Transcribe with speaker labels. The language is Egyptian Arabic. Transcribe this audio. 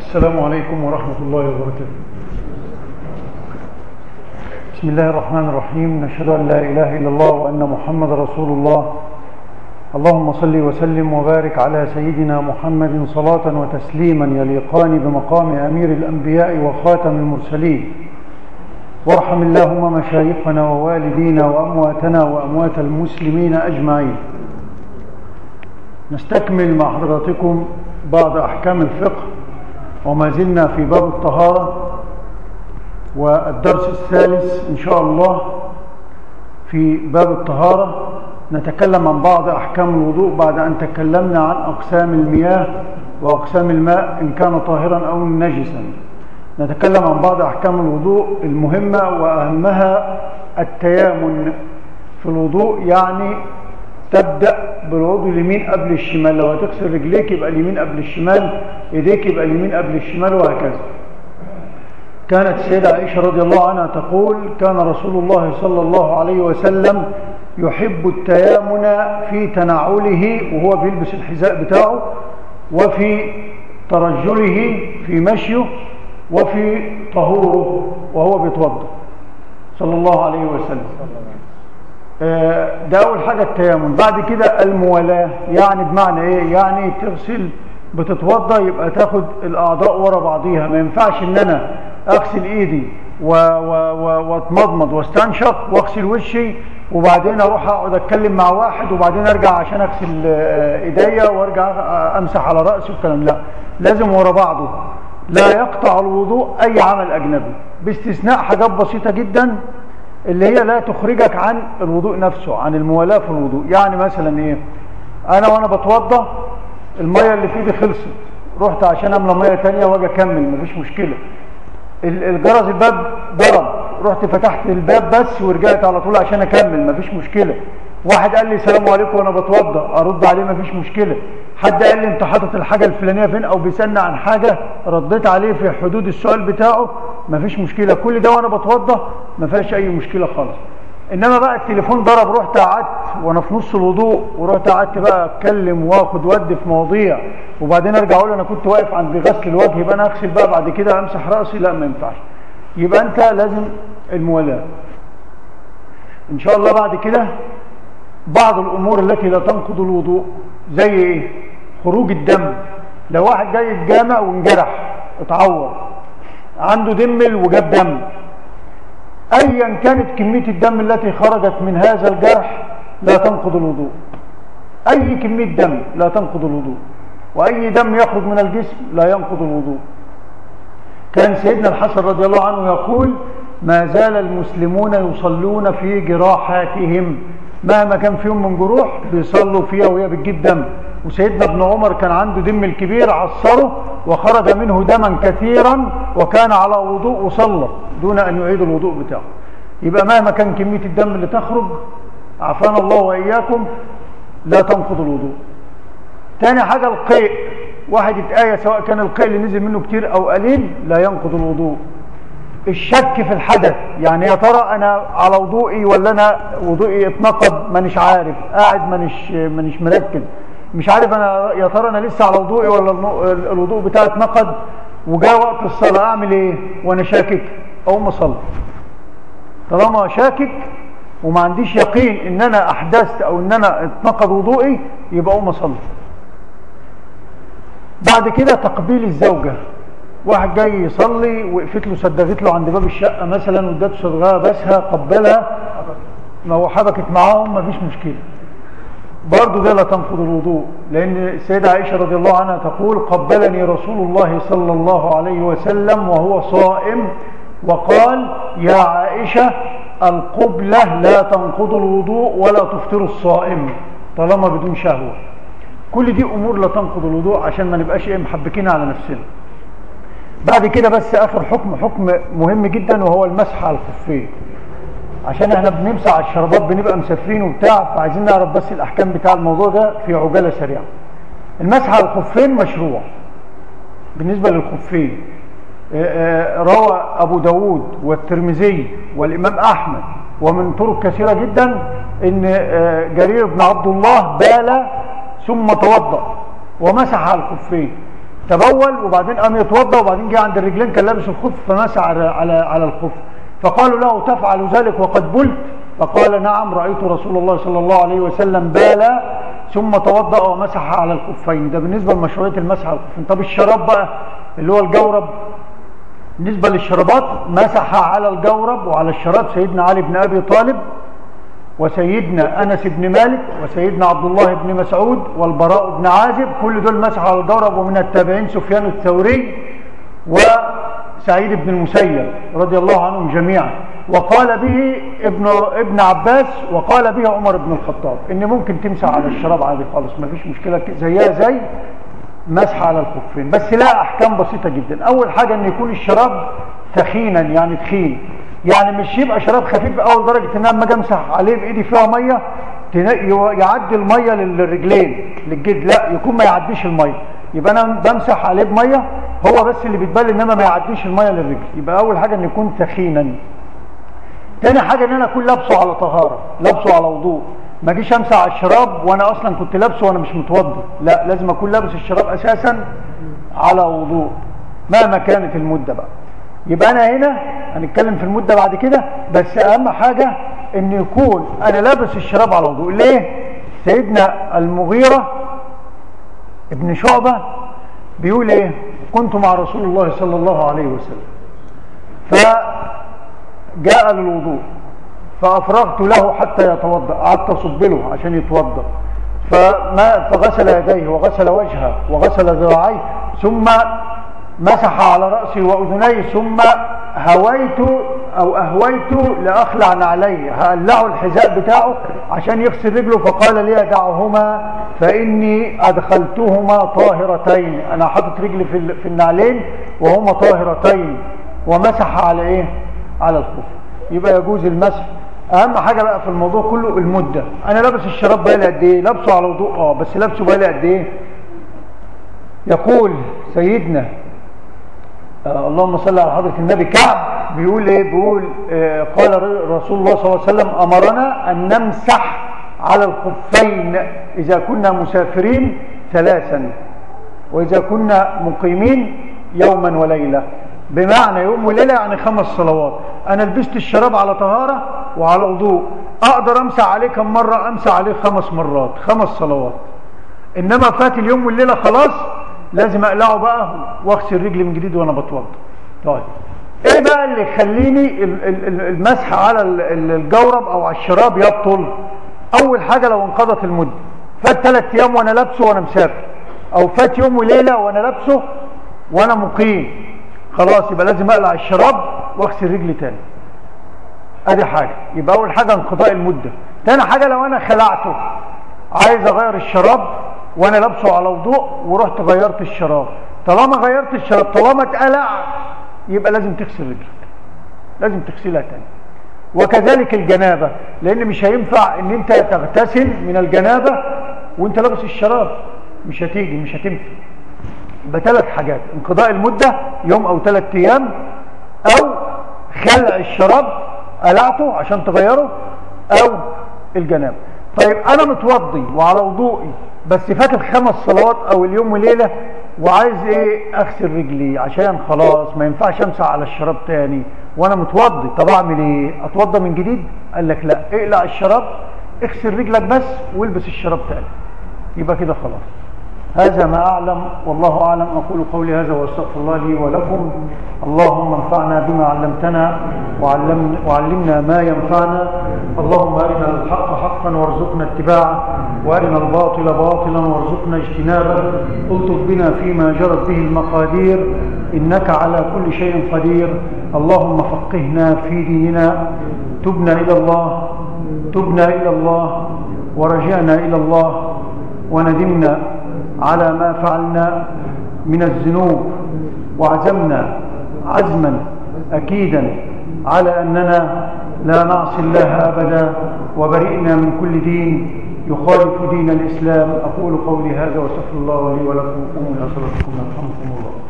Speaker 1: السلام عليكم ورحمة الله وبركاته بسم الله الرحمن الرحيم نشهد أن لا إله إلا الله وأن محمد رسول الله اللهم صل وسلم وبارك على سيدنا محمد صلاة وتسليما يليقان بمقام أمير الأنبياء وخاتم المرسلين وارحم اللهم مشايخنا ووالدينا وأمواتنا وأموات المسلمين أجمعين نستكمل مع حضراتكم بعض أحكام الفقه وما زلنا في باب الطهارة والدرس الثالث إن شاء الله في باب الطهارة نتكلم عن بعض أحكام الوضوء بعد أن تكلمنا عن أقسام المياه وأقسام الماء إن كان طاهرا أو نجسا نتكلم عن بعض أحكام الوضوء المهمة وأهمها التيامن في الوضوء يعني تبدأ بالوضوء اليمين قبل الشمال لو هتغسل رجليك يبقى اليمين قبل الشمال ايديك يبقى اليمين قبل الشمال وهكذا كانت السيدة عائشة رضي الله عنها تقول كان رسول الله صلى الله عليه وسلم يحب التيامن في تنعله وهو بيلبس الحذاء بتاعه وفي ترجله في مشيه وفي طهوره وهو بيتوضا صلى الله عليه وسلم ده أول حاجة التيامن بعد كده الموالاة يعني بمعنى إيه يعني تغسل بتتوضى يبقى تاخد الأعضاء ورا بعضيها ما ينفعش إن أنا أغسل إيدي واتمضمض واستنشق واغسل وشي وبعدين اروح اقعد اتكلم مع واحد وبعدين ارجع عشان اغسل ايديا وارجع امسح على راسي والكلام لا لازم ورا بعضه لا يقطع الوضوء اي عمل اجنبي باستثناء حاجات بسيطه جدا اللي هي لا تخرجك عن الوضوء نفسه عن الموالاه في الوضوء يعني مثلا ايه انا وانا بتوضى الميه اللي في ايدي خلصت رحت عشان املى ميه ثانيه واجي اكمل مفيش مشكله الجرس الباب ضرب رحت فتحت الباب بس ورجعت على طول عشان اكمل مفيش مشكله واحد قال لي السلام عليكم وانا بتوضى ارد عليه مفيش مشكله حد قال لي انت حاطط الحاجه الفلانيه فين او بيسالني عن حاجه رديت عليه في حدود السؤال بتاعه مفيش مشكله كل ده وانا بتوضى ما فيهاش اي مشكله خالص انما بقى التليفون ضرب رحت قعدت وانا في نص الوضوء ورحت قعدت بقى اتكلم واخد ودي في مواضيع وبعدين ارجع اقول انا كنت واقف عند غسل الوجه يبقى انا اغسل بقى بعد كده امسح راسي لا ما ينفعش يبقى انت لازم الموالاه ان شاء الله بعد كده بعض الامور التي لا تنقض الوضوء زي ايه خروج الدم لو واحد جاي الجامع وانجرح اتعور عنده دمل وجاب دم ايا كانت كميه الدم التي خرجت من هذا الجرح لا تنقض الوضوء اي كميه دم لا تنقض الوضوء واي دم يخرج من الجسم لا ينقض الوضوء كان سيدنا الحسن رضي الله عنه يقول ما زال المسلمون يصلون في جراحاتهم مهما كان فيهم من جروح بيصلوا فيها وهي بتجيب دم وسيدنا ابن عمر كان عنده دم الكبير عصره وخرج منه دما كثيرا وكان على وضوء وصلى دون أن يعيد الوضوء بتاعه يبقى مهما كان كمية الدم اللي تخرج عافانا الله وإياكم لا تنقض الوضوء تاني حاجة القيء واحد يتآية سواء كان القيء اللي نزل منه كتير أو قليل لا ينقض الوضوء الشك في الحدث يعني يا ترى انا على وضوئي ولا انا وضوئي اتنقض مانيش عارف قاعد مانيش مانيش مركز مش عارف انا يا ترى انا لسه على وضوئي ولا الوضوء بتاعي اتنقض وجاء وقت الصلاه اعمل ايه وانا شاكك اقوم اصلي طالما شاكك وما عنديش يقين ان انا احدثت او ان انا اتنقض وضوئي يبقى اقوم اصلي بعد كده تقبيل الزوجه واحد جاي يصلي وقفت له صدقت له عند باب الشقه مثلا وادته صدغها بسها قبلها ما هو حبكت معاهم ما فيش مشكله برضه ده لا تنقض الوضوء لان السيده عائشه رضي الله عنها تقول قبلني رسول الله صلى الله عليه وسلم وهو صائم وقال يا عائشه القبله لا تنقض الوضوء ولا تفطر الصائم طالما بدون شهوه كل دي امور لا تنقض الوضوء عشان ما نبقاش ايه محبكين على نفسنا بعد كده بس اخر حكم حكم مهم جدا وهو المسح على الخفين عشان احنا بنمسح على الشرابات بنبقى مسافرين وبتاع فعايزين نعرف بس الاحكام بتاع الموضوع ده في عجاله سريعه المسح على الخفين مشروع بالنسبه للخفين روى ابو داود والترمذي والامام احمد ومن طرق كثيره جدا ان جرير بن عبد الله بال ثم توضا ومسح على الخفين تبول وبعدين قام يتوضا وبعدين جه عند الرجلين كان لابس الخف فمسح على على على الخف فقالوا له تفعل ذلك وقد بلت فقال نعم رايت رسول الله صلى الله عليه وسلم بالا ثم توضا ومسح على الخفين ده بالنسبه لمشروعيه المسح على الخفين طب الشراب بقى اللي هو الجورب بالنسبه للشرابات مسح على الجورب وعلى الشراب سيدنا علي بن ابي طالب وسيدنا أنس بن مالك وسيدنا عبد الله بن مسعود والبراء بن عازب كل دول مسحوا على الجورب ومن التابعين سفيان الثوري وسعيد بن المسيب رضي الله عنهم جميعا وقال به ابن ابن عباس وقال به عمر بن الخطاب ان ممكن تمسح على الشراب عادي خالص ما فيش مشكله زيها زي مسح على الخفين بس لا احكام بسيطه جدا اول حاجه ان يكون الشراب ثخينا يعني تخين يعني مش يبقى شراب خفيف اول درجه ان انا لما اجي امسح عليه بايدي فيها ميه يعدي الميه للرجلين للجد لا يكون ما يعديش الميه يبقى انا بمسح عليه بميه هو بس اللي بيتبل انما ما يعديش الميه للرجل يبقى اول حاجه ان يكون ثخينا تاني حاجه ان انا اكون لابسه على طهاره لابسه على وضوء ما اجيش امسح على الشراب وانا اصلا كنت لابسه وانا مش متوضي لا لازم اكون لابس الشراب اساسا على وضوء مهما كانت المده بقى يبقى انا هنا هنتكلم في المده بعد كده بس اهم حاجه ان يكون انا لابس الشراب على وضوء ليه سيدنا المغيره ابن شعبه بيقول ايه كنت مع رسول الله صلى الله عليه وسلم فجاء للوضوء فافرغت له حتى يتوضا قعدت اصب له عشان يتوضا فما فغسل يديه وغسل وجهه وغسل ذراعيه ثم مسح على رأسي وأذني ثم هويت أو أهويت لأخلع عليه هقلعه الحذاء بتاعه عشان يغسل رجله فقال لي دعهما فإني أدخلتهما طاهرتين أنا حاطط رجلي في النعلين وهما طاهرتين ومسح على إيه على الخف يبقى يجوز المسح اهم حاجه بقى في الموضوع كله المده انا لابس الشراب بقالي قد ايه لابسه على وضوء اه بس لابسه بقالي قد ايه يقول سيدنا آه اللهم صل على حضرة النبي كعب بيقول ايه بيقول آه قال رسول الله صلى الله عليه وسلم امرنا ان نمسح على الخفين اذا كنا مسافرين ثلاثا واذا كنا مقيمين يوما وليلة بمعنى يوم وليلة يعني خمس صلوات انا لبست الشراب على طهارة وعلى وضوء اقدر امسح عليه كم مرة امسح عليه خمس مرات خمس صلوات انما فات اليوم والليلة خلاص لازم اقلعه بقى واغسل رجلي من جديد وانا بتوضا طيب ايه بقى اللي يخليني المسح على الجورب او على الشراب يبطل اول حاجه لو انقضت المده فات ثلاث ايام وانا لابسه وانا مسافر او فات يوم وليله وانا لابسه وانا مقيم خلاص يبقى لازم اقلع الشراب واغسل رجلي تاني ادي حاجه يبقى اول حاجه انقضاء المده تاني حاجه لو انا خلعته عايز اغير الشراب وانا لابسه على وضوء ورحت غيرت الشراب طالما غيرت الشراب طالما اتقلع يبقى لازم تغسل رجلك لازم تغسلها تاني وكذلك الجنابة لان مش هينفع ان انت تغتسل من الجنابة وانت لابس الشراب مش هتيجي مش هتنفع بثلاث حاجات انقضاء المدة يوم او ثلاث ايام او خلع الشراب قلعته عشان تغيره او الجنابة طيب انا متوضي وعلى وضوئي بس فات الخمس صلوات او اليوم وليلة وعايز ايه اغسل رجلي عشان خلاص ما ينفعش امسح على الشراب تاني وانا متوضي طب اعمل ايه اتوضى من جديد قال لك لا اقلع الشراب اغسل رجلك بس والبس الشراب تاني يبقى كده خلاص هذا ما أعلم والله أعلم أقول قولي هذا وأستغفر الله لي ولكم اللهم انفعنا بما علمتنا وعلمنا, وعلمنا ما ينفعنا اللهم أرنا الحق حقا وارزقنا اتباعه وأرنا الباطل باطلا وارزقنا اجتنابه الطف بنا فيما جرت به المقادير إنك على كل شيء قدير اللهم فقهنا في ديننا تبنا إلى الله تبنا إلى الله ورجعنا إلى الله وندمنا على ما فعلنا من الذنوب وعزمنا عزما أكيدا على أننا لا نعصي الله أبدا وبرئنا من كل دين يخالف دين الإسلام أقول قولي هذا وصف الله لي ولكم قوموا إلى صلاتكم يرحمكم الله